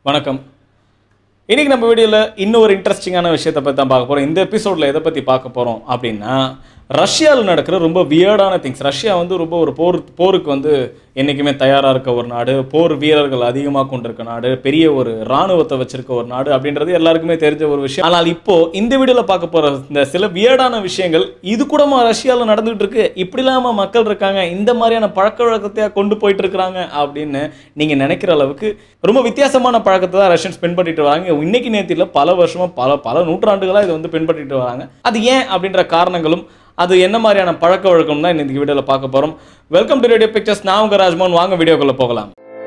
வணக்கம் இன்னைக்கு நம்ம வீடியோவில் இன்னும் ஒரு இன்ட்ரெஸ்டிங்கான விஷயத்தை பற்றி தான் பார்க்க போகிறோம் இந்த எபிசோடில் எதை பற்றி பார்க்க போகிறோம் அப்படின்னா ரஷ்யாவில் நடக்கிற ரொம்ப வியர்டான திங்ஸ் ரஷ்யா வந்து ரொம்ப ஒரு போர் போருக்கு வந்து என்றைக்குமே தயாராக இருக்க ஒரு நாடு போர் வீரர்கள் அதிகமாக கொண்டிருக்க நாடு பெரிய ஒரு இராணுவத்தை வச்சிருக்க ஒரு நாடு அப்படின்றது எல்லாருக்குமே தெரிஞ்ச ஒரு விஷயம் ஆனால் இப்போ இந்த வீடியோவில் பார்க்க போகிற இந்த சில வியர்டான விஷயங்கள் இது கூடமா ரஷ்யாவில் நடந்துகிட்டு இருக்கு இப்படி இல்லாமல் மக்கள் இருக்காங்க இந்த மாதிரியான பழக்க வழக்கத்தையா கொண்டு போயிட்டு இருக்கிறாங்க அப்படின்னு நீங்கள் நினைக்கிற அளவுக்கு ரொம்ப வித்தியாசமான பழக்கத்தை தான் ரஷ்யன்ஸ் பின்பற்றிட்டு வராங்க இன்னைக்கு நேரத்தில் பல வருஷமா பல பல நூற்றாண்டுகளாக இதை வந்து பின்பற்றிட்டு வராங்க அது ஏன் அப்படின்ற காரணங்களும் அது என்ன மாதிரியான பழக்க வழக்கம் தான் இன்னைக்கு வீடியோவில் பார்க்க போகிறோம் வெல்கம் டு ரேடியோ பிக்சர்ஸ் நான் உங்க ராஜ்மோகன் வாங்க வீடியோக்குள்ள போகலாம்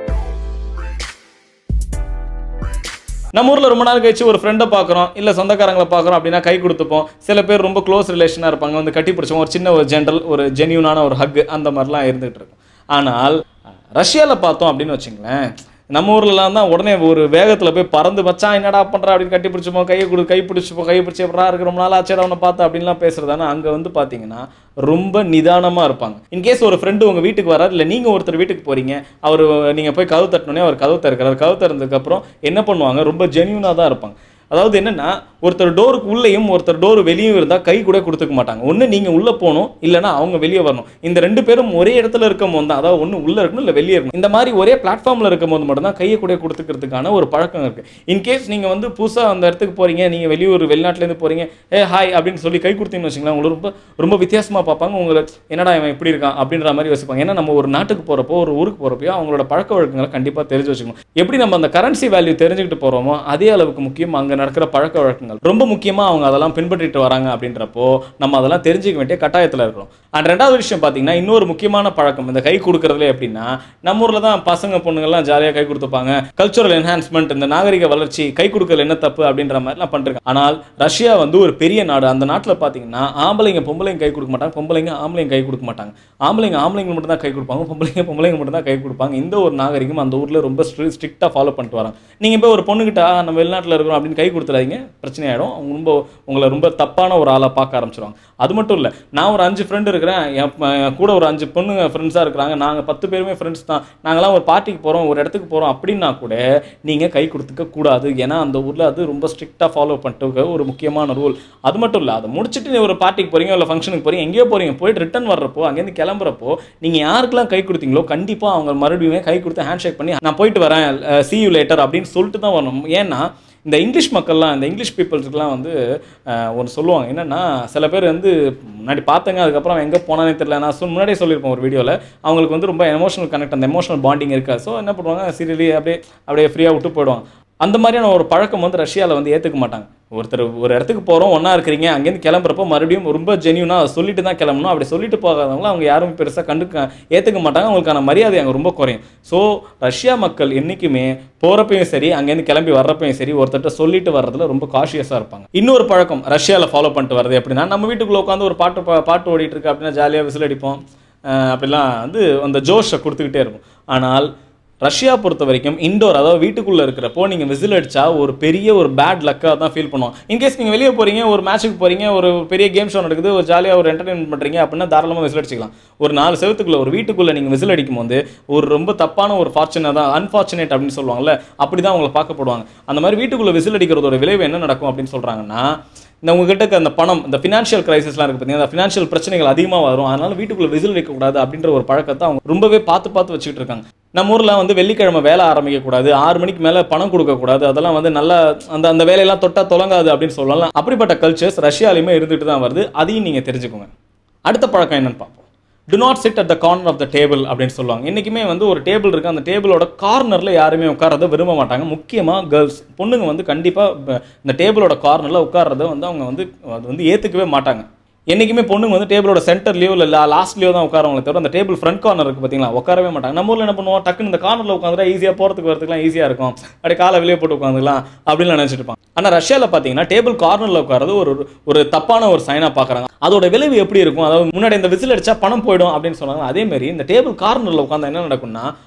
நம்ம ஊரில் ரொம்ப நாள் கழிச்சு ஒரு ஃப்ரெண்டை பார்க்குறோம் இல்லை சொந்தக்காரங்களை பார்க்குறோம் அப்படின்னா கை கொடுத்துப்போம் சில பேர் ரொம்ப க்ளோஸ் ரிலேஷனாக இருப்பாங்க வந்து கட்டி பிடிச்சவங்க ஒரு சின்ன ஒரு ஜென்ரல் ஒரு ஜென்யூனான ஒரு ஹக் அந்த மாதிரிலாம் இருந்துகிட்டு இருக்கும் ஆனால் ரஷ்யாவில் பார்த்தோம் அப்படின்னு வச்சுங்களேன் நம்ம ஊர்லலாம் தான் உடனே ஒரு வேகத்தில் போய் பறந்து மச்சான் என்னடா பண்ணுற அப்படின்னு கட்டி பிடிச்சிப்போம் கையை கொடு கை பிடிச்சிப்போம் கை பிடிச்சி எப்படா இருக்கு ரொம்ப நாள் ஆச்சு அவனை பார்த்து அப்படின்லாம் பேசுறதானா அங்கே வந்து பார்த்தீங்கன்னா ரொம்ப நிதானமாக இருப்பாங்க இன்கேஸ் ஒரு ஃப்ரெண்டு உங்கள் வீட்டுக்கு வரார் இல்லை நீங்கள் ஒருத்தர் வீட்டுக்கு போகிறீங்க அவர் நீங்கள் போய் கதவு தட்டினோடனே அவர் கதவு திறக்கிறார் கதவு திறந்ததுக்கப்புறம் என்ன பண்ணுவாங்க ரொம்ப ஜென்யூனாக தான் இருப்பாங்க அதாவது என்னன்னா ஒருத்தர் டோருக்கு உள்ளேயும் ஒருத்தர் டோர் வெளியும் இருந்தால் கை கூட கொடுத்துக்க மாட்டாங்க ஒன்று நீங்கள் உள்ளே போகணும் இல்லைன்னா அவங்க வெளியே வரணும் இந்த ரெண்டு பேரும் ஒரே இடத்துல இருக்கும் போது தான் அதாவது ஒன்று உள்ளே இருக்கணும் இல்லை வெளியே இருக்கணும் இந்த மாதிரி ஒரே பிளாட்ஃபார்மில் இருக்கும் போது மட்டும்தான் கையை கூட கொடுத்துக்கிறதுக்கான ஒரு பழக்கம் இருக்குது இன்கேஸ் நீங்கள் வந்து புதுசாக அந்த இடத்துக்கு போகிறீங்க நீங்கள் வெளியூர் வெளிநாட்டிலேருந்து போகிறீங்க ஏ ஹாய் அப்படின்னு சொல்லி கை கொடுத்தீங்கன்னு வச்சுங்களேன் உங்களை ரொம்ப ரொம்ப வித்தியாசமாக பார்ப்பாங்க உங்களை என்னடா இவன் இப்படி இருக்கான் அப்படின்ற மாதிரி யோசிப்பாங்க ஏன்னா நம்ம ஒரு நாட்டுக்கு போகிறப்போ ஒரு ஊருக்கு போகிறப்போ அவங்களோட பழக்க வழக்கங்களை கண்டிப்பாக தெரிஞ்சு வச்சுக்கணும் எப்படி நம்ம அந்த கரன்சி வேல்யூ தெரிஞ்சுக்கிட்டு போகிறோமோ அதே அளவுக்கு முக்கியம் அங்கே நடக்கிற பழக்க வழக்கங்கள் ரொம்ப முக்கியமாக அவங்க அதெல்லாம் பின்பற்றிட்டு வராங்க அப்படின்றப்போ நம்ம அதெல்லாம் தெரிஞ்சுக்க வேண்டிய கட்டாயத்தில் இருக்கிறோம் அண்ட் ரெண்டாவது விஷயம் பார்த்தீங்கன்னா இன்னொரு முக்கியமான பழக்கம் இந்த கை கொடுக்கறதுல எப்படின்னா நம்ம ஊரில் தான் பசங்க பொண்ணுங்கள்லாம் ஜாலியாக கை கொடுத்துப்பாங்க கல்ச்சுரல் என்ஹான்ஸ்மெண்ட் இந்த நாகரிக வளர்ச்சி கை கொடுக்கறது என்ன தப்பு அப்படின்ற மாதிரிலாம் பண்ணுறாங்க ஆனால் ரஷ்யா வந்து ஒரு பெரிய நாடு அந்த நாட்டில் பார்த்தீங்கன்னா ஆம்பளைங்க பொம்பளைங்க கை கொடுக்க மாட்டாங்க பொம்பளைங்க ஆம்பளைங்க கை கொடுக்க மாட்டாங்க ஆம்பளைங்க ஆம்பளைங்க மட்டும் தான் கை கொடுப்பாங்க பொம்பளைங்க பொம்பளைங்க மட்டும் தான் கை கொடுப்பாங்க இந்த ஒரு நாகரிகம் அந்த ஊரில் ரொம்ப ஸ்ட்ரிக்டாக ஃபாலோ பண்ணிட்டு வராங்க நீங்கள் போய் ஒரு பொண்ணுகிட்ட "ஆ, நம்ம வெளிநாட்டில் இருக்கிறோம் அப்படின்னு கை கொடுத்துறாதீங்க பிரச்சனை ஆகிடும் அவங்க ரொம்ப உங்களை ரொம்ப தப்பான ஒரு ஆளாக பார்க்க ஆரம்பிச்சிருவாங்க அது மட்டும் இல்லை நான் ஒரு அஞ்சு ஃப்ரெண்டு இருக்கிறேன் என் ப- என் கூட ஒரு அஞ்சு பொண்ணுங்க ஃப்ரெண்ட்ஸாக இருக்கிறாங்க நாங்கள் பத்து பேருமே ஃப்ரெண்ட்ஸ் தான் நாங்களாம் ஒரு பார்ட்டிக்கு போகிறோம் ஒரு இடத்துக்கு போகிறோம் அப்படின்னா கூட நீங்கள் கை கொடுத்துக்க கூடாது ஏன்னா அந்த ஊரில் அது ரொம்ப ஸ்ட்ரிக்டாக ஃபாலோ பண்ணிட்டு இருக்க ஒரு முக்கியமான ரூல் அது மட்டும் இல்லை அதை முடிச்சுட்டு நீ ஒரு பார்ட்டிக்கு போகிறீங்க இல்லை ஃபங்க்ஷனுக்கு போகிறீங்க எங்கேயோ போகிறீங்க போயிட்டு ரிட்டர்ன் வர்றப்போ அங்கேருந்து கிளம்புறப்போ நீங்கள் யாருக்கெல்லாம் கை கொடுத்தீங்களோ கண்டிப்பாக அவங்க மறுபடியுமே கை கொடுத்து ஹேண்ட் ஷேக் பண்ணி நான் போயிட்டு வரேன் சி யூ லேட்டர் அப்படின்னு சொல்லிட்டு தான் வரணும் ஏன்னா இந்த இங்கிலீஷ் மக்கள்லாம் இந்த இங்கிலீஷ் பீப்புள்ஸுக்குலாம் வந்து அஹ், ஒன்று சொல்லுவாங்க என்னென்னா சில பேர் வந்து முன்னாடி பார்த்தங்க அதுக்கப்புறம் எங்கே போனானே தெரியல நான் சொல் முன்னாடியே சொல்லியிருப்பேன் ஒரு வீடியோவில் அவங்களுக்கு வந்து ரொம்ப எமோஷனல் கனெக்ட் அந்த எமோஷனல் பாண்டிங் இருக்கா ஸோ என்ன பண்ணுவாங்க சீரியலி அப்படியே அப்படியே ஃப்ரீயாக விட்டு போயிடுவாங்க அந்த மாதிரியான ஒரு பழக்கம் வந்து ரஷ்யாவில் வந்து ஏற்றுக்க மாட்டாங்க ஒருத்தர் ஒரு இடத்துக்கு போகிறோம் ஒன்றா இருக்கிறீங்க அங்கேருந்து கிளம்புறப்போ மறுபடியும் ரொம்ப ஜென்யூனாக சொல்லிட்டு தான் கிளம்பணும் அப்படி சொல்லிட்டு போகாதவங்கள அவங்க யாரும் பெருசாக கண்டுக்க ஏற்றுக்க மாட்டாங்க அவங்களுக்கான மரியாதை அங்கே ரொம்ப குறையும் ஸோ ரஷ்யா மக்கள் என்றைக்குமே போகிறப்பையும் சரி அங்கேருந்து கிளம்பி வர்றப்பையும் சரி ஒருத்தர்கிட்ட சொல்லிட்டு வர்றதுல ரொம்ப காஷியஸாக இருப்பாங்க இன்னொரு பழக்கம் ரஷ்யாவில் ஃபாலோ பண்ணிட்டு வர்றது எப்படின்னா நம்ம வீட்டுக்குள்ளே உட்காந்து ஒரு பாட்டு பா- பாட்டு ஓடிட்டு இருக்கு அப்படின்னா ஜாலியாக விசில் அடிப்போம் அஹ் அப்படிலாம் வந்து அந்த ஜோஷை கொடுத்துக்கிட்டே இருக்கும் ஆனால் ரஷ்யா பொறுத்த வரைக்கும் இண்டோர் அதாவது வீட்டுக்குள்ளே இருக்கிறப்போ நீங்கள் விசில் அடிச்சா ஒரு பெரிய ஒரு பேட் லக்காக தான் ஃபீல் பண்ணுவோம் இன்கேஸ் நீங்கள் வெளியே போகிறீங்க ஒரு மேட்ச்சுக்கு போகிறீங்க ஒரு பெரிய கேம் ஷோ நடக்குது ஒரு ஜாலியாக ஒரு என்டர்டைன்மெண்ட் பண்ணுறீங்க அப்படின்னா தாராளமாக விசில் அடிச்சிக்கலாம் ஒரு நாலு செவத்துக்குள்ள ஒரு வீட்டுக்குள்ளே நீங்கள் விசில் அடிக்கும் போது ஒரு ரொம்ப தப்பான ஒரு ஃபார்ச்சுனேட் தான் அன்ஃபார்ச்சுனேட் அப்படின்னு சொல்லுவாங்கல்ல அப்படி தான் உங்களை பார்க்கப்படுவாங்க அந்த மாதிரி வீட்டுக்குள்ளே விசில் அடிக்கிறதோட விளைவு என்ன நடக்கும் அப்படின்னு சொல்கிறாங்கன்னா இந்த உங்ககிட்ட இருக்க அந்த பணம் இந்த ஃபினான்ஷியல் கிரைசிஸ்லாம் இருக்குது பார்த்தீங்கன்னா அந்த ஃபினான்ஷியல் பிரச்சனைகள் அதிகமாக வரும் அதனால வீட்டுக்குள்ளே விசில் அடிக்கக்கூடாது அப்படின்ற ஒரு பழக்கத்தை அவங்க ரொம்பவே பார்த்து பார்த்து வச்சுக்கிட்டு இருக்காங்க நம்ம ஊரில் வந்து வெள்ளிக்கிழமை வேலை ஆரம்பிக்கக்கூடாது ஆறு மணிக்கு மேலே பணம் கொடுக்கக்கூடாது அதெல்லாம் வந்து நல்லா அந்த அந்த வேலையெல்லாம் தொட்டா தொலங்காது அப்படின்னு சொல்லலாம் அப்படிப்பட்ட கல்ச்சர்ஸ் ரஷ்யாலையுமே இருந்துட்டு தான் வருது அதையும் நீங்கள் தெரிஞ்சுக்கோங்க அடுத்த பழக்கம் என்னன்னு பார்ப்போம் do not sit at the corner of the table அப்படின்னு சொல்லுவாங்க என்றைக்குமே வந்து ஒரு டேபிள் இருக்குது அந்த டேபிளோட கார்னரில் யாருமே உட்காரத விரும்ப மாட்டாங்க முக்கியமாக கேர்ள்ஸ் பொண்ணுங்க வந்து கண்டிப்பாக இந்த டேபிளோட கார்னரில் உட்கார்றத வந்து அவங்க வந்து அது வந்து ஏற்றுக்கவே மாட்டாங்க என்றைக்குமே பொண்ணுங்க வந்து டேபிளோட சென்டர்லையோ இல்லை லாஸ்ட்லையோ தான் உட்காரவங்களே தவிர அந்த டேபிள் ஃப்ரண்ட் கார்னர் இருக்குது பார்த்தீங்களா உட்காரவே மாட்டாங்க நம்ம ஊரில் என்ன பண்ணுவோம் டக்குன்னு இந்த கார்னரில் உட்காந்துட்டா ஈஸியாக போகிறதுக்கு வரதுக்குலாம் ஈஸியாக இருக்கும் அப்படியே காலை வெளியே போட்டு உட்காந்துக்கலாம் அப்படின்னு நினச்சிட்டு இருப்பாங்க ஆனால் ரஷ்யாவில் பார்த்தீங்கன்னா டேபிள் கார்னரில் உட்காரது ஒரு ஒரு தப்பான ஒரு சைனாக பார்க்குறாங்க அதோட விளைவு எப்படி இருக்கும் அதாவது முன்னாடி இந்த விசில் அடிச்சா பணம் போயிடும் அப்படின்னு சொன்னாங்க அதே மாதிரி இந்த டேபிள் கார்னரில் உட்காந்தா என்ன நடக்கும்னா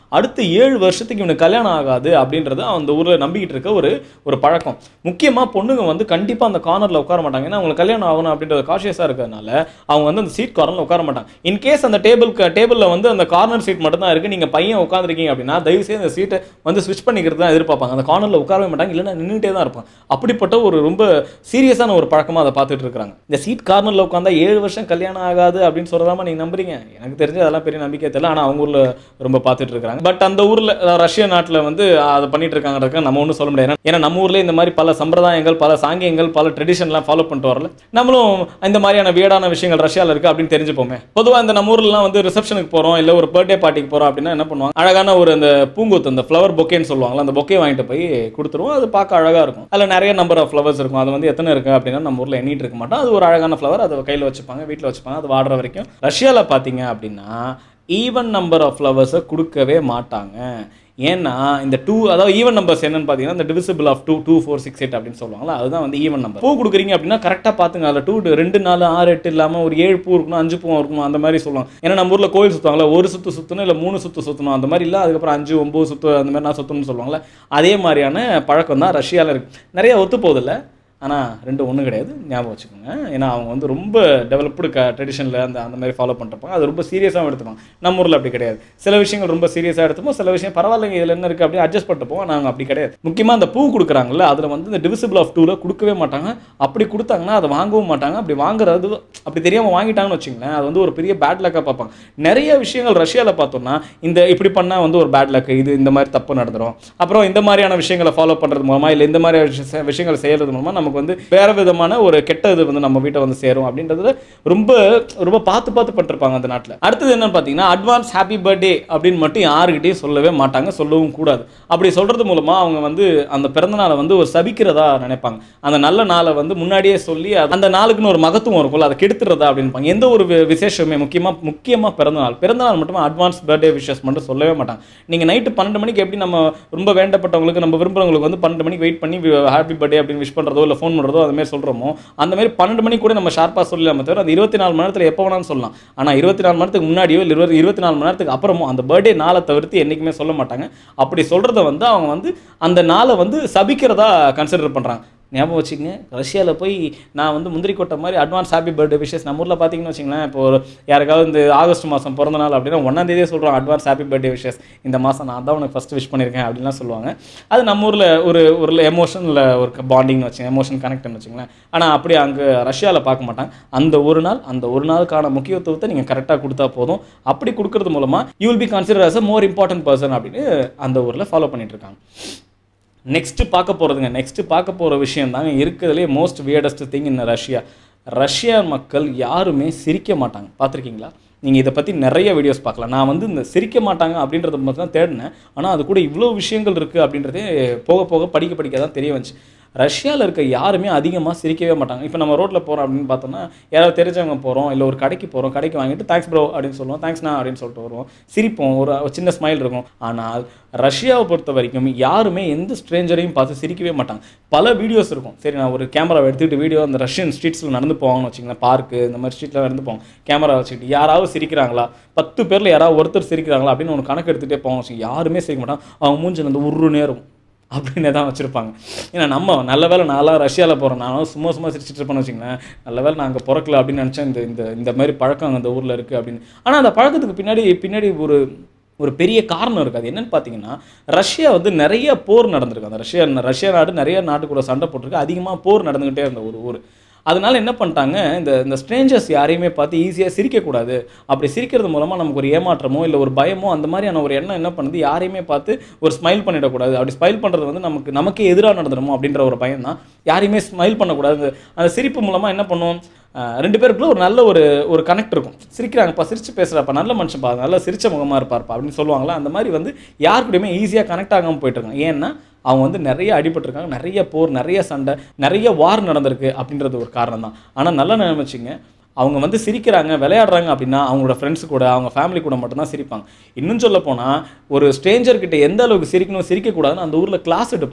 அடுத்த ஏழு வருஷத்துக்கு இவனுக்கு கல்யாணம் ஆகாது அப்படின்றது அந்த ஊரில் நம்பிக்கிட்டு இருக்க ஒரு ஒரு பழக்கம் முக்கியமாக பொண்ணுங்க வந்து கண்டிப்பாக அந்த கார்னரில் உட்கார மாட்டாங்க ஏன்னா அவங்களுக்கு கல்யாணம் ஆகணும் அப்படின்றது காஷியஸாக இருக்கிறதுனால அவங்க வந்து அந்த சீட் கார்னரில் உட்கார மாட்டாங்க இன்கேஸ் அந்த டேபிள் டேபிளில் வந்து அந்த கார்னர் சீட் மட்டும் தான் இருக்குது நீங்கள் பையன் உட்காந்துருக்கீங்க அப்படின்னா தயவு செய்து அந்த சீட்டை வந்து ஸ்விட்ச் பண்ணிக்கிறது தான் எதிர்பார்ப்பாங்க அந்த கார்னரில் உட்காரவே மாட்டாங்க இல்லைன்னா நின்றுட்டே தான் இருப்பாங்க அப்படிப்பட்ட ஒரு ரொம்ப சீரியஸான ஒரு பழக்கமாக அதை பார்த்துட்டு இருக்காங்க இந்த சீட் கார்னரில் உட்காந்தா ஏழு வருஷம் கல்யாணம் ஆகாது அப்படின்னு சொல்கிறதாம நீங்கள் நம்புறீங்க எனக்கு தெரிஞ்சு அதெல்லாம் பெரிய நம்பிக்கை தெரியல ஆனால் அவங்க ஊரில் ரொம்ப பார்த்துட்டு இருக்காங்க பட் அந்த ஊரில் ரஷ்ய நாட்டில் வந்து அதை பண்ணிட்டு இருக்காங்க நம்ம ஒன்றும் சொல்ல முடியாது ஏன்னா நம்ம ஊர்ல இந்த மாதிரி பல சம்பிரதாயங்கள் பல சாங்கியங்கள் பல ட்ரெடிஷன்லாம் ஃபாலோ பண்ணிட்டு வரல நம்மளும் இந்த மாதிரியான வியடான விஷயங்கள் ரஷ்யாவில் இருக்குது அப்படின்னு தெரிஞ்சுப்போமே பொதுவாக இந்த நம்ம ஊர்லலாம் வந்து ரிசப்ஷனுக்கு போகிறோம் இல்லை ஒரு பர்த்டே பார்ட்டிக்கு போகிறோம் அப்படின்னா என்ன பண்ணுவாங்க அழகான ஒரு அந்த பூங்கொத்து அந்த ஃப்ளவர் பொக்கேன்னு சொல்லுவாங்கல்ல அந்த பொக்கே வாங்கிட்டு போய் கொடுத்துருவோம் அது பார்க்க அழகாக இருக்கும் அதில் நிறைய நம்பர் ஆஃப் ஃப்ளவர்ஸ் இருக்கும் அது வந்து எத்தனை இருக்குது அப்படின்னா நம்ம ஊரில் எண்ணிட்டு இருக்க மாட்டோம் அது ஒரு அழகான ஃப்ளவர் அதை கையில் வச்சுப்பாங்க வீட்டில் வச்சுப்பாங்க அது வாடுற வரைக்கும் ரஷ்யாவில் பார்த்தீங்க அப்படின்னா ஈவன் நம்பர் ஆஃப் ஃப்ளவர்ஸை கொடுக்கவே மாட்டாங்க ஏன்னா இந்த டூ அதாவது ஈவன் நம்பர்ஸ் என்னன்னு பார்த்தீங்கன்னா இந்த divisible of two two four six eight அப்படின்னு சொல்லுவாங்களா அதுதான் வந்து ஈவன் நம்பர் பூ கொடுக்குறீங்க அப்படின்னா கரெக்டாக பார்த்துங்க அதில் டூ ரெண்டு நாலு ஆறு எட்டு இல்லாமல் ஒரு ஏழு பூ இருக்கணும் அஞ்சு பூ இருக்கணும் அந்த மாதிரி சொல்லுவாங்க ஏன்னா நம்ம ஊரில் கோயில் சுற்றுவாங்களா ஒரு சுற்று சுற்றணும் இல்லை மூணு சுற்று சுற்றணும் அந்த மாதிரி இல்லை அதுக்கப்புறம் அஞ்சு ஒம்பது சுற்று அந்த மாதிரி நான் சுற்றணும்னு சொல்லுவாங்களே அதே மாதிரியான பழக்கம் தான் ரஷ்யாவில் இருக்குது நிறைய ஒத்து போதில்லை ஆனால் ரெண்டு ஒன்றும் கிடையாது ஞாபகம் வச்சுக்கோங்க ஏன்னா அவங்க வந்து ரொம்ப டெவலப்டு க ட்ரெடிஷனில் அந்த அந்த மாதிரி ஃபாலோ பண்ணிருப்பாங்க அது ரொம்ப சீரியஸாகவும் எடுத்துப்பாங்க நம்ம ஊரில் அப்படி கிடையாது சில விஷயங்கள் ரொம்ப சீரியஸாக எடுத்துப்போம் சில விஷயம் பரவாயில்லைங்க இதில் என்ன இருக்குது அப்படி அட்ஜஸ்ட் பண்ணிட்டுப்போம் நாங்கள் அப்படி கிடையாது முக்கியமாக அந்த பூ கொடுக்குறாங்கல்ல அதில் வந்து இந்த டிவிசிபிள் ஆஃப் டூவில் கொடுக்கவே மாட்டாங்க அப்படி கொடுத்தாங்கன்னா அதை வாங்கவும் மாட்டாங்க அப்படி வாங்குறது அப்படி தெரியாமல் வாங்கிட்டாங்கன்னு வச்சுங்களேன் அது வந்து ஒரு பெரிய பேட் லக்காக பார்ப்பாங்க நிறைய விஷயங்கள் ரஷ்யாவில் பார்த்தோம்னா இந்த இப்படி பண்ணால் வந்து ஒரு பேட் லக் இது இந்த மாதிரி தப்பு நடந்துரும் அப்புறம் இந்த மாதிரியான விஷயங்களை ஃபாலோ பண்ணுறது மூலமாக இல்லை இந்த மாதிரி விஷய- விஷயங்களை செய்கிறது மூலமாக நமக்கு வந்து வேற விதமான ஒரு கெட்ட இது வந்து நம்ம வீட்டை வந்து சேரும் அப்படின்றதுல ரொம்ப ரொம்ப பார்த்து பார்த்து பண்ணிருப்பாங்க அந்த நாட்டில் அடுத்தது என்னன்னு பார்த்தீங்கன்னா அட்வான்ஸ் ஹாப்பி பர்த்டே அப்படின்னு மட்டும் யாருக்கிட்டையும் சொல்லவே மாட்டாங்க சொல்லவும் கூடாது அப்படி சொல்றது மூலமா அவங்க வந்து அந்த பிறந்த நாளை வந்து ஒரு சபிக்கிறதா நினைப்பாங்க அந்த நல்ல நாளை வந்து முன்னாடியே சொல்லி அது- அந்த நாளுக்குன்னு ஒரு மகத்துவம் இருக்கும்ல அதை கெடுத்துறதா அப்படின்பாங்க எந்த ஒரு வி- விசேஷமே முக்கியமாக முக்கியமாக பிறந்த நாள் பிறந்த நாள் மட்டும் அட்வான்ஸ் பர்த்டே விஷஸ் மட்டும் சொல்லவே மாட்டாங்க நீங்கள் நைட்டு பன்னெண்டு மணிக்கு எப்படி நம்ம ரொம்ப வேண்டப்பட்டவங்களுக்கு நம்ம விரும்புறவங்களுக்கு வந்து பன்னெண்டு மணிக்கு வெயிட் பண்ணி ஹாப்பி பர்த்டே அப்படின்னு விஷ் பண்ணுறதோ இல்லை ஃபோன் பண்ணுறதோ அது மாதிரி சொல்கிறோமோ அந்த மாதிரி பன்னெண்டு மணிக்கு கூட நம்ம ஷார்ப்பாக சொல்லலாமே தவிர அந்த இருபத்தி நாலு மணி நேரத்தில் எப்போ வேணாலும் சொல்லலாம் ஆனால் இருபத்தி நாலு மணி நேரத்துக்கு முன்னாடியோ இல்லை இருபது இருபத்தி நாலு மணி நேரத்துக்கு அப்புறமோ அந்த பர்த்டே நாளை தவிர்த்து என்றைக்குமே சொல்ல மாட்டாங்க அப்படி சொல்கிறத வந்து அவங்க வந்து அந்த நாளை வந்து சபிக்கிறதா கன்சிடர் பண்ணுறாங்க ஞாபகம் வச்சுக்கங்க ரஷ்யாவில் போய் நான் வந்து முந்திரி கொட்டை மாதிரி அட்வான்ஸ் ஹாப்பி பர்த்டே விஷஸ் நம்ம ஊரில் பார்த்தீங்கன்னு வச்சுங்களேன் இப்போ ஒரு யாருக்காவது இந்த ஆகஸ்ட் மாதம் பிறந்த நாள் அப்படின்னா ஒன்றாம் தேதியே சொல்கிறோம் அட்வான்ஸ் ஹாப்பி பர்த்டே விஷஸ் இந்த மாதம் நான் தான் உனக்கு ஃபஸ்ட்டு விஷ் பண்ணியிருக்கேன் அப்படின்லாம் சொல்லுவாங்க அது நம்ம ஊரில் ஒரு ஒரு எமோஷனில் ஒரு பாண்டிங்னு வச்சுங்க எமோஷன் கனெக்ட்னு வச்சுங்களேன் ஆனால் அப்படி அங்கே ரஷ்யாவில் பார்க்க மாட்டாங்க அந்த ஒரு நாள் அந்த ஒரு நாளுக்கான முக்கியத்துவத்தை நீங்கள் கரெக்டாக கொடுத்தா போதும் அப்படி கொடுக்கறது மூலமாக you will be consider as a more important person அப்படின்னு அந்த ஊரில் ஃபாலோ பண்ணிட்டு இருக்காங்க நெக்ஸ்ட் பார்க்க போகிறதுங்க நெக்ஸ்ட் பார்க்க போகிற விஷயம் தாங்க இருக்கிறதுலே most weirdest thing in Russia Russia மக்கள் யாருமே சிரிக்க மாட்டாங்க பார்த்துருக்கீங்களா நீங்கள் இதை பற்றி நிறைய வீடியோஸ் பார்க்கலாம் நான் வந்து இந்த சிரிக்க மாட்டாங்க அப்படின்றத மட்டும் தான் தேடினேன் ஆனால் அது கூட இவ்வளோ விஷயங்கள் இருக்குது அப்படின்றதே போக போக படிக்க படிக்க தான் தெரிய வந்துச்சு ரஷ்யாவில் இருக்க யாருமே அதிகமாக சிரிக்கவே மாட்டாங்க இப்போ நம்ம ரோட்டில் போகிறோம் அப்படின்னு பார்த்தோம்னா யாராவது தெரிஞ்சவங்க போகிறோம் இல்லை ஒரு கடைக்கு போகிறோம் கடைக்கு வாங்கிட்டு தேங்க்ஸ் ப்ரோ அப்படின்னு சொல்லுவோம் தேங்க்ஸ்ண்ணா அப்படின்னு சொல்லிட்டு வருவோம் சிரிப்போம் ஒரு ஒரு சின்ன ஸ்மைல் இருக்கும் ஆனால் ரஷ்யாவை பொறுத்த வரைக்கும் யாருமே எந்த ஸ்ட்ரேஞ்சரையும் பார்த்து சிரிக்கவே மாட்டாங்க பல வீடியோஸ் இருக்கும் சரி நான் ஒரு கேமராவை எடுத்துக்கிட்டு வீடியோ அந்த ரஷ்யன் ஸ்ட்ரீட்ஸில் நடந்து போவாங்கன்னு வச்சுங்களேன் பார்க்கு இந்த மாதிரி ஸ்ட்ரீட்டில் நடந்து போவோம் கேமரா வச்சுக்கிட்டு யாராவது சிரிக்கிறாங்களா பத்து பேரில் யாராவது ஒருத்தர் சிரிக்கிறாங்களா அப்படின்னு ஒரு கணக்கு எடுத்துகிட்டே போவாங்க வச்சுக்கோங்க. யாருமே சிரிக்க மாட்டாங்க அவங்க மூஞ்சில் வந்து உரு நேரம் அப்படின்னு தான் வச்சுருப்பாங்க ஏன்னா நம்ம நல்ல வேளை நான்லாம் ரஷ்யாவில் போகிறோம் நானும் சும்மா சும்மா சிரிச்சிட்டு இருப்பேன்னு வச்சுங்களேன் நல்ல வேளை நான் அங்கே பிறக்கல அப்படின்னு நினச்சேன் இந்த இந்த இந்த மாதிரி பழக்கம் அந்த ஊரில் இருக்குது அப்படின்னு ஆனால் அந்த பழக்கத்துக்கு பின்னாடி பின்னாடி ஒரு ஒரு பெரிய காரணம் இருக்குது அது என்னன்னு பார்த்தீங்கன்னா ரஷ்யா வந்து நிறைய போர் நடந்திருக்கு அந்த ரஷ்யா ரஷ்யா நாடு நிறைய நாட்டு கூட சண்டை போட்டிருக்கு அதிகமாக போர் நடந்துக்கிட்டே இருந்த ஒரு ஊர் அதனால என்ன பண்ணிட்டாங்க இந்த இந்த ஸ்ட்ரேஞ்சர்ஸ் யாரையுமே பார்த்து ஈஸியாக சிரிக்கக்கூடாது அப்படி சிரிக்கிறது மூலமாக நமக்கு ஒரு ஏமாற்றமோ இல்லை ஒரு பயமோ அந்த மாதிரியான ஒரு எண்ணம் என்ன பண்ணுது யாரையுமே பார்த்து ஒரு ஸ்மைல் பண்ணிடக்கூடாது அப்படி ஸ்மைல் பண்ணுறது வந்து நமக்கு நமக்கே எதிராக நடந்துடுமோ அப்படின்ற ஒரு பயம் தான் யாரையுமே ஸ்மைல் பண்ணக்கூடாது அந்த சிரிப்பு மூலமாக என்ன பண்ணுவோம் அஹ் ரெண்டு பேருக்குள்ள ஒரு நல்ல ஒரு ஒரு கனெக்ட் இருக்கும் சிரிக்கிறாங்கப்பா சிரிச்சு பேசுகிறப்ப நல்ல மனுஷன்ப்பா நல்ல சிரிச்ச முகமாக இருப்பார்ப்பா அப்படின்னு சொல்லுவாங்களா அந்த மாதிரி வந்து யாருக்கூடயுமே ஈஸியாக கனெக்ட் ஆகாமல் போயிட்டு இருக்காங்க ஏன்னா அவங்க வந்து நிறைய அடிபட்டிருக்காங்க நிறைய போர் நிறைய சண்டை நிறைய வார் நடந்திருக்கு அப்படின்றது ஒரு காரணம் தான் ஆனால் நல்லா நினைச்சிங்க அவங்க வந்து சிரிக்கிறாங்க விளையாடுறாங்க அப்படின்னா அவங்களோட ஃப்ரெண்ட்ஸ் கூட அவங்க ஃபேமிலி கூட மட்டும்தான் சிரிப்பாங்க இன்னும் சொல்ல போனால் ஒரு stranger கிட்ட எந்த அளவுக்கு சிரிக்கணும் சிரிக்கக்கூடாதுன்னு அந்த ஊரில் கிளாஸ் எடுப்பாங்க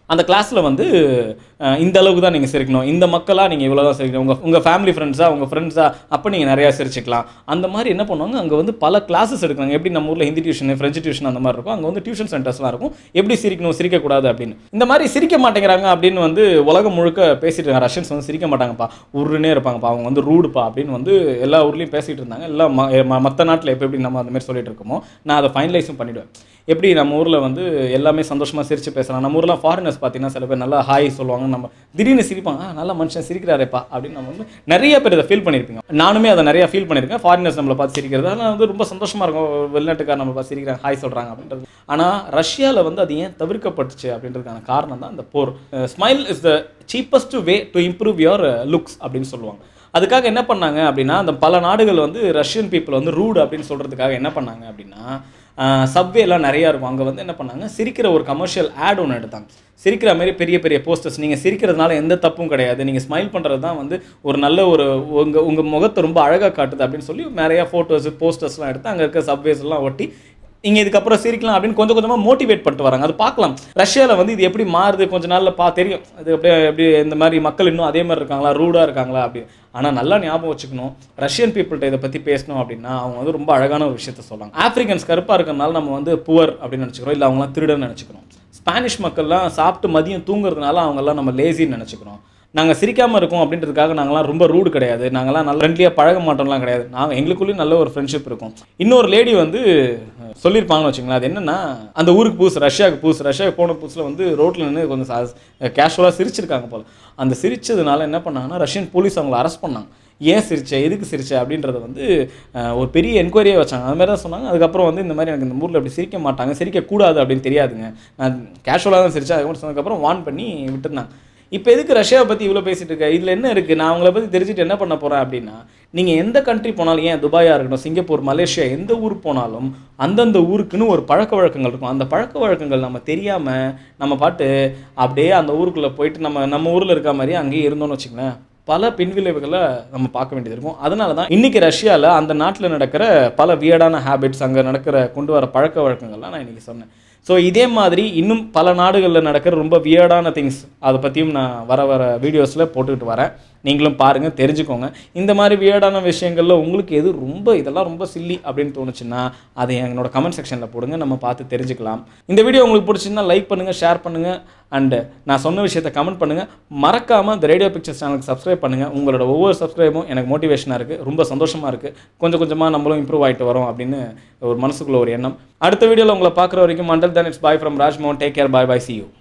அந்த கிளாஸில் வந்து அஹ், இந்த அளவுக்கு தான் நீங்கள் சிரிக்கணும் இந்த மக்களாக நீங்கள் இவ்வளோ தான் சிரிக்கணும் உங்கள் உங்கள் ஃபேமிலி ஃப்ரெண்ட்ஸாக உங்கள் ஃப்ரெண்ட்ஸாக அப்போ நீங்கள் நிறையா சிரிச்சிக்கலாம் அந்த மாதிரி என்ன பண்ணுவாங்க அங்கே வந்து பல கிளாஸஸ் எடுக்கிறாங்க எப்படி நம்ம ஊரில் ஹிந்தி டியூஷன் ஃப்ரெஞ்சு டியூஷன் அந்த மாதிரி இருக்கும் அங்கே வந்து டியூஷன் சென்டர்ஸ்லாம் இருக்கும் எப்படி சிரிக்கணும் சிரிக்கக்கூடாது அப்படின்னு இந்த மாதிரி சிரிக்க மாட்டேங்கிறாங்க அப்படின்னு வந்து உலகம் முழுக்க பேசிட்டு இருக்காங்க ரஷ்யன்ஸ் வந்து சிரிக்க மாட்டாங்கப்பா உருன்னே இருப்பாங்கப்பா அவங்க வந்து ரூடுப்பா அப்படின்னு வந்து எல்லா ஊர்லேயும் பேசிட்டு இருந்தாங்க எல்லா மற்ற நாட்டில் எப்போ எப்படி நம்ம அந்த மாதிரி சொல்லிட்டு இருக்கோமோ நான் அதை ஃபைனலைஸும் பண்ணிவிடுவேன் எப்படி நம்ம ஊரில் வந்து எல்லாமே சந்தோஷமாக சிரித்து பேசலாம் நம்ம ஊர்லாம் ஃபாரினர்ஸ் பார்த்தீங்கன்னா சில பேர் நல்லா ஹாய் சொல்லுவாங்க நம்ம திடீர்னு சிரிப்பாங்க "ஆ, நல்ல மனுஷன் சிரிக்கிறாரேப்பா அப்படின்னு நம்ம வந்து நிறைய பேர் இதை ஃபீல் பண்ணியிருப்பீங்க நானுமே அதை நிறைய ஃபீல் பண்ணியிருக்கேன் ஃபாரினர்ஸ் நம்மளை பார்த்து சிரிக்கிறது அதெல்லாம் வந்து ரொம்ப சந்தோஷமாக இருக்கும் வெளிநாட்டுக்கார நம்ம பார்த்து சிரிக்கிறாங்க ஹாய் சொல்கிறாங்க அப்படின்றது ஆனால் ரஷ்யாவில் வந்து அது ஏன் தவிர்க்கப்பட்டுச்சு அப்படின்றதுக்கான காரணம் தான் இந்த போர் smile is the cheapest way to improve your looks அப்படின்னு சொல்லுவாங்க அதுக்காக என்ன பண்ணாங்க அப்படின்னா அந்த பல நாடுகள் வந்து ரஷ்யன் பீப்புள் வந்து ரூட் அப்படின்னு சொல்கிறதுக்காக என்ன பண்ணாங்க அப்படின்னா சப்வே எல்லாம் நிறையா இருக்கும் அங்கே வந்து என்ன பண்ணாங்க சிரிக்கிற ஒரு கமர்ஷியல் ஆட் ஒன்று எடுத்தாங்க சிரிக்கிற மாதிரி பெரிய பெரிய போஸ்டர்ஸ் நீங்கள் சிரிக்கிறதுனால எந்த தப்பும் கிடையாது நீங்கள் ஸ்மைல் பண்ணுறது தான் வந்து ஒரு நல்ல ஒரு உங்கள் உங்கள் முகத்தை ரொம்ப அழகாக காட்டுது அப்படின்னு சொல்லி நிறையா ஃபோட்டோஸ் போஸ்டர்ஸ்லாம் எடுத்து அங்கே இருக்க சப்வேஸ் எல்லாம் ஒட்டி இங்கே இதுக்கப்புறம் சிரிக்கலாம் அப்படின்னு கொஞ்சம் கொஞ்சமாக மோட்டிவேட் பண்ணிட்டு வராங்க அது பார்க்கலாம் ரஷ்யாவில் வந்து இது எப்படி மாறுது கொஞ்ச நாளில் பா தெரியும் அது அப்படியே எப்படி இந்த மாதிரி மக்கள் இன்னும் அதே மாதிரி இருக்காங்களா ரூடாக இருக்காங்களா அப்படி ஆனால் நல்லா ஞாபகம் வச்சுக்கணும் ரஷ்யன் பீப்புள்கிட்ட இதை பற்றி பேசணும் அப்படின்னா அவங்க வந்து ரொம்ப அழகான ஒரு விஷயத்த சொல்லுவாங்க ஆப்பிரிக்கன்ஸ் கருப்பாக இருக்கிறனால நம்ம வந்து புவர் அப்படின்னு நினச்சிக்கிறோம் இல்லை அவங்களாம் திருடன்னு நினச்சிக்கிறோம் ஸ்பானிஷ் மக்கள்லாம் சாப்பிட்டு மதியம் தூங்குறதுனால அவங்கெல்லாம் நம்ம லேசின்னு நினச்சிக்கிறோம் நாங்கள் சிரிக்காமல் இருக்கோம் அப்படின்றதுக்காக நாங்களாம் ரொம்ப ரூடு கிடையாது நாங்களாம் நல்ல ஃப்ரெண்ட்லியாக பழக மாட்டோம்லாம் கிடையாது நாங்கள் எங்களுக்குள்ளேயும் நல்ல ஒரு ஃப்ரெண்ட்ஷிப் இருக்கும் இன்னொரு லேடி வந்து அஹ், சொல்லியிருப்பாங்கன்னு வச்சுங்களேன் அது என்னன்னா அந்த ஊருக்கு புதுசு ரஷ்யாவுக்கு புதுசு ரஷ்யாவுக்கு போன புதுசில் வந்து ரோட்டில் நின்று கொஞ்சம் கேஷுவலாக சிரிச்சிருக்காங்க போல் அந்த சிரிச்சதுனால என்ன பண்ணாங்கன்னா ரஷ்யன் போலீஸ் அவங்கள அரெஸ்ட் பண்ணாங்க ஏன் சிரிச்ச எதுக்கு சிரிச்ச அப்படின்றத வந்து அஹ், ஒரு பெரிய என்கொயரியே வச்சாங்க அது மாதிரி தான் சொன்னாங்க அதுக்கப்புறம் வந்து இந்த மாதிரி எனக்கு இந்த ஊரில் இப்படி சிரிக்க மாட்டாங்க சிரிக்கக்கூடாது அப்படின்னு தெரியாதுங்க நான் கேஷுவலாக தான் சிரிச்சேன் அதுக்கப்புறம் சொன்னதுக்கப்புறம் வார்ன் பண்ணி விட்டுருந்தாங்க இப்போ எதுக்கு ரஷ்யாவை பற்றி இவ்வளோ பேசிட்டு இருக்க இதில் என்ன இருக்குது நான் அவங்கள பற்றி தெரிஞ்சுட்டு என்ன பண்ண போகிறேன் அப்படின்னா நீங்கள் எந்த கண்ட்ரி போனாலும் ஏன் துபாயாக இருக்கட்டும் சிங்கப்பூர் மலேசியா எந்த ஊர் போனாலும் அந்தந்த ஊருக்குன்னு ஒரு பழக்க வழக்கங்கள் இருக்கும் அந்த பழக்க வழக்கங்கள் நம்ம தெரியாமல் நம்ம பாட்டு அப்படியே அந்த ஊருக்குள்ளே போயிட்டு நம்ம நம்ம ஊரில் இருக்க மாதிரி அங்கேயே இருந்தோம்னு வச்சுங்களேன் பல பின்விளைவுகளை நம்ம பார்க்க வேண்டியது இருக்கும் அதனால தான் இன்றைக்கி ரஷ்யாவில் அந்த நாட்டில் நடக்கிற பல வியர்டான ஹேபிட்ஸ் அங்கே நடக்கிற கொண்டு வர பழக்க வழக்கங்கள்லாம் நான் இன்றைக்கி சொன்னேன் ஸோ இதே மாதிரி இன்னும் பல நாடுகளில் நடக்கிற ரொம்ப வியர்டான திங்ஸ் அதை பற்றியும் நான் வர வர வீடியோஸில் போட்டுக்கிட்டு வரேன் நீங்களும் பாருங்கள் தெரிஞ்சுக்கோங்க இந்த மாதிரி வியர்டான விஷயங்களில் உங்களுக்கு எது ரொம்ப இதெல்லாம் ரொம்ப சில்லி அப்படின்னு தோணுச்சுன்னா அதை என்னோட கமெண்ட் செக்ஷனில் போடுங்க நம்ம பார்த்து தெரிஞ்சுக்கலாம் இந்த வீடியோ உங்களுக்கு பிடிச்சிருந்தா லைக் பண்ணுங்கள் ஷேர் பண்ணுங்கள் அண்டு நான் சொன்ன விஷயத்தை கமெண்ட் பண்ணுங்கள் மறக்காமல் இந்த ரேடியோ பிக்சர்ஸ் சேனலுக்கு சப்ஸ்கிரைப் பண்ணுங்கள் உங்களோட ஒவ்வொரு சப்ஸ்கிரைபும் எனக்கு மோட்டிவேஷனாக இருக்குது ரொம்ப சந்தோஷமாக இருக்குது கொஞ்சம் கொஞ்சமாக நம்மளும் இம்ப்ரூவ் ஆகிட்டு வரோம் அப்படின்னு ஒரு மனசுக்குள்ள ஒரு எண்ணம் அடுத்த வீடியோவில் உங்களை பார்க்குற வரைக்கும் மண்டல் தன் it's bye from Rajmohan take care bye bye see you